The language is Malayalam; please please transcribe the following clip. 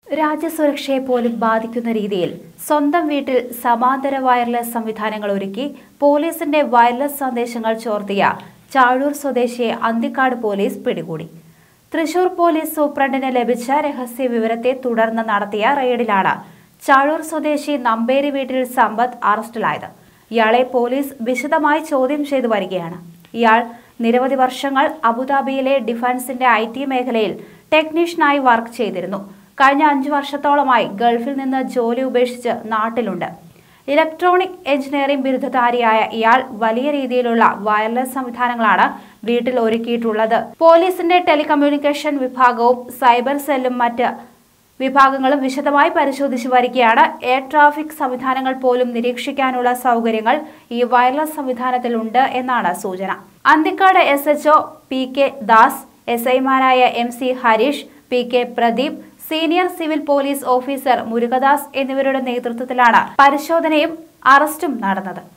രാജ്യസുരക്ഷയെ പോലും ബാധിക്കുന്ന രീതിയിൽ സ്വന്തം വീട്ടിൽ സമാന്തര വയർലെസ് സംവിധാനങ്ങൾ ഒരുക്കി പോലീസിന്റെ വയർലെസ് സന്ദേശങ്ങൾ ചോർത്തിയ ചാഴൂർ സ്വദേശിയെ അന്തിക്കാട് പോലീസ് പിടികൂടി തൃശൂർ പോലീസ് സൂപ്രണ്ടിന് ലഭിച്ച രഹസ്യ വിവരത്തെ തുടർന്ന് നടത്തിയ റെയ്ഡിലാണ് ചാഴൂർ സ്വദേശി നമ്പേരി വീട്ടിൽ സമ്പത്ത് അറസ്റ്റിലായത് ഇയാളെ പോലീസ് വിശദമായി ചോദ്യം ചെയ്തു വരികയാണ് ഇയാൾ നിരവധി വർഷങ്ങൾ അബുദാബിയിലെ ഡിഫൻസിന്റെ ഐ ടി മേഖലയിൽ ടെക്നീഷ്യനായി വർക്ക് ചെയ്തിരുന്നു കഴിഞ്ഞ അഞ്ചു വർഷത്തോളമായി ഗൾഫിൽ നിന്ന് ജോലി ഉപേക്ഷിച്ച് നാട്ടിലുണ്ട് ഇലക്ട്രോണിക് എഞ്ചിനീയറിംഗ് ബിരുദധാരിയായ ഇയാൾ വലിയ രീതിയിലുള്ള വയർലെസ് സംവിധാനങ്ങളാണ് വീട്ടിൽ ഒരുക്കിയിട്ടുള്ളത് പോലീസിന്റെ ടെലികമ്മ്യൂണിക്കേഷൻ വിഭാഗവും സൈബർ സെല്ലും മറ്റ് വിഭാഗങ്ങളും വിശദമായി പരിശോധിച്ചു വരികയാണ് എയർ ട്രാഫിക് സംവിധാനങ്ങൾ പോലും നിരീക്ഷിക്കാനുള്ള സൗകര്യങ്ങൾ ഈ വയർലെസ് സംവിധാനത്തിലുണ്ട് എന്നാണ് സൂചന Anthikad S H O P K Das S ഐമാരായ M C Harish P K Pradeep senior civil police officer Murugadas എന്നിവരുടെ നേതൃത്വത്തിലാണ് പരിശോധനയും അറസ്റ്റും നടന്നത്